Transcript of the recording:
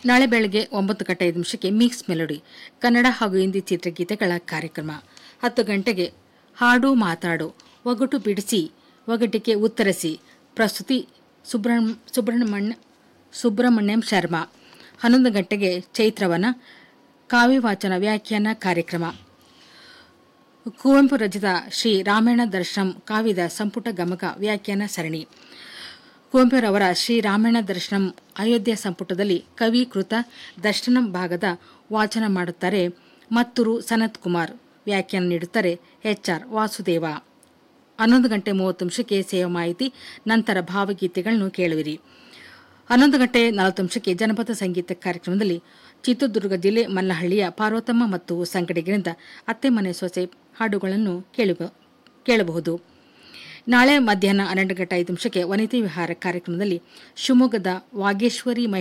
ನಾಳೆ ಬೆಳಗ್ಗೆ ಒಂಬತ್ತು ಗಂಟೆ ಐದು ನಿಮಿಷಕ್ಕೆ ಮಿಕ್ಸ್ ಮೆಲೋಡಿ ಕನ್ನಡ ಹಾಗೂ ಹಿಂದಿ ಚಿತ್ರಗೀತೆಗಳ ಕಾರ್ಯಕ್ರಮ ಹತ್ತು ಗಂಟೆಗೆ ಹಾಡು ಮಾತಾಡು ಒಗಟು ಬಿಡಿಸಿ ಒಗಟಿಗೆ ಉತ್ತರಿಸಿ ಪ್ರಸ್ತುತಿ ಸುಬ್ರಹ್ಮ ಸುಬ್ರಹ್ಮಣ್ಯ ಸುಬ್ರಹ್ಮಣ್ಯಂ ಶರ್ಮಾ ಹನ್ನೊಂದು ಗಂಟೆಗೆ ಚೈತ್ರವನ ಕಾವ್ಯವಾಚನ ವ್ಯಾಖ್ಯಾನ ಕಾರ್ಯಕ್ರಮ ಕುವೆಂಪು ರಚಿತ ಶ್ರೀ ರಾಮಾಯಣ ದರ್ಶನಂ ಕಾವ್ಯದ ಸಂಪುಟ ಗಮಕ ವ್ಯಾಖ್ಯಾನ ಸರಣಿ ಕುವೆಂಪುರವರ ಶ್ರೀ ರಾಮಾಯಣ ದರ್ಶನಂ ಅಯೋಧ್ಯ ಸಂಪುಟದಲ್ಲಿ ಕವಿ ಕೃತ ದರ್ಶನಂ ಭಾಗದ ವಾಚನ ಮಾಡುತ್ತಾರೆ ಮತ್ತೂರು ಸನತ್ ಕುಮಾರ್ ವ್ಯಾಖ್ಯಾನ ನೀಡುತ್ತಾರೆ ಎಚ್ಆರ್ ವಾಸುದೇವ ಹನ್ನೊಂದು ಗಂಟೆ ಮೂವತ್ತು ನಿಮಿಷಕ್ಕೆ ಸೇವಾ ಮಾಹಿತಿ ನಂತರ ಭಾವಗೀತೆಗಳನ್ನು ಕೇಳುವಿರಿ ಹನ್ನೊಂದು ಗಂಟೆ ನಲವತ್ತು ನಿಮಿಷಕ್ಕೆ ಜನಪದ ಸಂಗೀತ ಕಾರ್ಯಕ್ರಮದಲ್ಲಿ ಚಿತ್ರದುರ್ಗ ಜಿಲ್ಲೆ ಮಲ್ಲಹಳ್ಳಿಯ ಪಾರ್ವತಮ್ಮ ಮತ್ತು ಸಂಗಡಿಗರಿಂದ ಅತ್ತೆ ಮನೆ ಸೊಸೆ ಹಾಡುಗಳನ್ನು ಕೇಳುವ ಕೇಳಬಹುದು ನಾಳೆ ಮಧ್ಯಾಹ್ನ ಹನ್ನೆರಡು ಗಂಟೆ ಐದು ನಿಮಿಷಕ್ಕೆ ವನಿತೆ ವಿಹಾರ ಕಾರ್ಯಕ್ರಮದಲ್ಲಿ ಶಿವಮೊಗ್ಗದ ವಾಗೇಶ್ವರಿ